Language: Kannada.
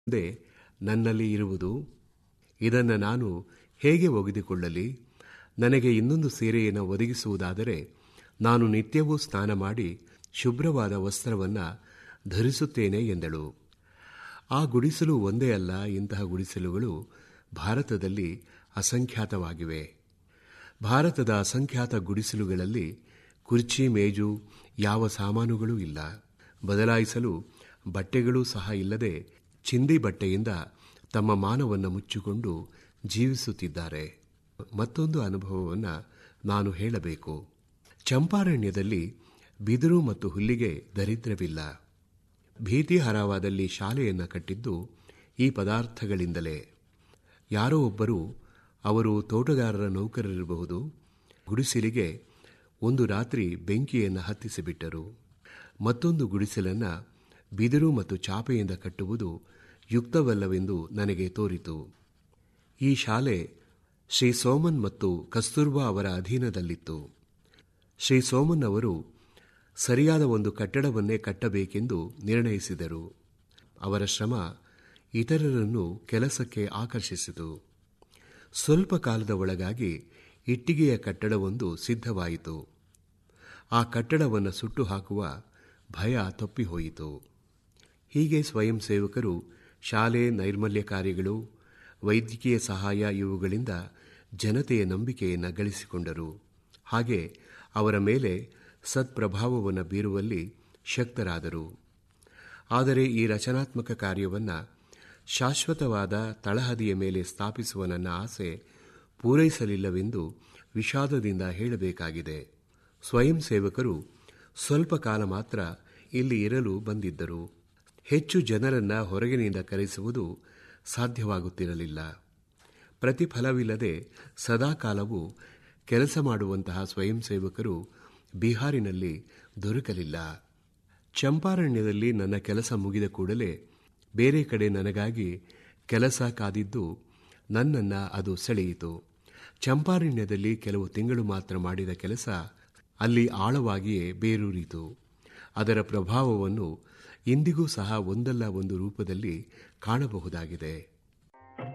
ಮುಂದೆ ನನ್ನಲ್ಲಿ ಇರುವುದು ಇದನ್ನು ನಾನು ಹೇಗೆ ಒಗೆದುಕೊಳ್ಳಲಿ ನನಗೆ ಇನ್ನೊಂದು ಸೀರೆಯನ್ನು ಒದಗಿಸುವುದಾದರೆ ನಾನು ನಿತ್ಯವೂ ಸ್ನಾನ ಮಾಡಿ ಶುಭ್ರವಾದ ವಸ್ತ್ರವನ್ನು ಧರಿಸುತ್ತೇನೆ ಎಂದಳು ಆ ಗುಡಿಸಲು ಒಂದೇ ಅಲ್ಲ ಇಂತಹ ಗುಡಿಸಲುಗಳು ಭಾರತದಲ್ಲಿ ಅಸಂಖ್ಯಾತವಾಗಿವೆ ಭಾರತದ ಅಸಂಖ್ಯಾತ ಗುಡಿಸಲುಗಳಲ್ಲಿ ಕುರ್ಚಿ ಮೇಜು ಯಾವ ಸಾಮಾನುಗಳೂ ಇಲ್ಲ ಬದಲಾಯಿಸಲು ಬಟ್ಟೆಗಳೂ ಸಹ ಇಲ್ಲದೆ ಚಿಂದಿ ಬಟ್ಟೆಯಿಂದ ತಮ್ಮ ಮಾನವನ್ನು ಮುಚ್ಚಿಕೊಂಡು ಜೀವಿಸುತ್ತಿದ್ದಾರೆ ಮತ್ತೊಂದು ಅನುಭವವನ್ನು ನಾನು ಹೇಳಬೇಕು ಚಂಪಾರಣ್ಯದಲ್ಲಿ ಬಿದಿರು ಮತ್ತು ಹುಲ್ಲಿಗೆ ದರಿದ್ರವಿಲ್ಲ ಭೀತಿಹರವಾದಲ್ಲಿ ಶಾಲೆಯನ್ನು ಕಟ್ಟಿದ್ದು ಈ ಪದಾರ್ಥಗಳಿಂದಲೇ ಯಾರೋ ಒಬ್ಬರು ಅವರು ತೋಟಗಾರರ ನೌಕರರಿರಬಹುದು ಗುಡಿಸಲಿಗೆ ಒಂದು ರಾತ್ರಿ ಬೆಂಕಿಯನ್ನು ಹತ್ತಿಸಿಬಿಟ್ಟರು ಮತ್ತೊಂದು ಗುಡಿಸಲನ್ನು ಬಿದಿರು ಮತ್ತು ಚಾಪೆಯಿಂದ ಕಟ್ಟುವುದು ಯುಕ್ತವಲ್ಲವೆಂದು ನನಗೆ ತೋರಿತು ಈ ಶಾಲೆ ಶ್ರೀ ಸೋಮನ್ ಮತ್ತು ಕಸ್ತೂರ್ಬಾ ಅವರ ಅಧೀನದಲ್ಲಿತ್ತು ಶ್ರೀ ಸೋಮನ್ ಅವರು ಸರಿಯಾದ ಒಂದು ಕಟ್ಟಡವನ್ನೇ ಕಟ್ಟಬೇಕೆಂದು ನಿರ್ಣಯಿಸಿದರು ಅವರ ಶ್ರಮ ಇತರರನ್ನು ಕೆಲಸಕ್ಕೆ ಆಕರ್ಷಿಸಿತು ಸ್ವಲ್ಪ ಕಾಲದ ಒಳಗಾಗಿ ಇಟ್ಟಿಗೆಯ ಕಟ್ಟಡವೊಂದು ಸಿದ್ಧವಾಯಿತು ಆ ಕಟ್ಟಡವನ್ನು ಸುಟ್ಟು ಹಾಕುವ ಭಯ ತಪ್ಪಿಹೋಯಿತು ಹೀಗೆ ಸ್ವಯಂ ಸೇವಕರು ಶಾಲೆ ನೈರ್ಮಲ್ಯ ಕಾರ್ಯಗಳು ವೈದ್ಯಕೀಯ ಸಹಾಯ ಇವುಗಳಿಂದ ಜನತೆಯ ನಂಬಿಕೆಯನ್ನು ಗಳಿಸಿಕೊಂಡರು ಹಾಗೆ ಅವರ ಮೇಲೆ ಸತ್ಪ್ರಭಾವವನ್ನು ಬೀರುವಲ್ಲಿ ಶಕ್ತರಾದರು ಆದರೆ ಈ ರಚನಾತ್ಮಕ ಕಾರ್ಯವನ್ನು ಶಾಶ್ವತವಾದ ತಳಹದಿಯ ಮೇಲೆ ಸ್ಥಾಪಿಸುವ ನನ್ನ ಆಸೆ ಪೂರೈಸಲಿಲ್ಲವೆಂದು ವಿಷಾದದಿಂದ ಹೇಳಬೇಕಾಗಿದೆ ಸ್ವಯಂ ಸೇವಕರು ಸ್ವಲ್ಪ ಕಾಲ ಮಾತ್ರ ಇಲ್ಲಿ ಇರಲು ಬಂದಿದ್ದರು ಹೆಚ್ಚು ಜನರನ್ನ ಹೊರಗಿನಿಂದ ಕರೆಸುವುದು ಸಾಧ್ಯವಾಗುತ್ತಿರಲಿಲ್ಲ ಪ್ರತಿಫಲವಿಲ್ಲದೆ ಸದಾಕಾಲವೂ ಕೆಲಸ ಮಾಡುವಂತಹ ಸ್ವಯಂ ಸೇವಕರು ಬಿಹಾರಿನಲ್ಲಿ ದೊರಕಲಿಲ್ಲ ಚಂಪಾರಣ್ಯದಲ್ಲಿ ನನ್ನ ಕೆಲಸ ಮುಗಿದ ಕೂಡಲೇ ಬೇರೆ ಕಡೆ ನನಗಾಗಿ ಕೆಲಸ ಕಾದಿದ್ದು ನನ್ನನ್ನು ಅದು ಸೆಳೆಯಿತು ಚಂಪಾರಣ್ಯದಲ್ಲಿ ಕೆಲವು ತಿಂಗಳು ಮಾತ್ರ ಮಾಡಿದ ಕೆಲಸ ಅಲ್ಲಿ ಆಳವಾಗಿಯೇ ಬೇರೂರಿತು ಅದರ ಪ್ರಭಾವವನ್ನು ಇಂದಿಗೂ ಸಹ ಒಂದಲ್ಲ ಒಂದು ರೂಪದಲ್ಲಿ ಕಾಣಬಹುದಾಗಿದೆ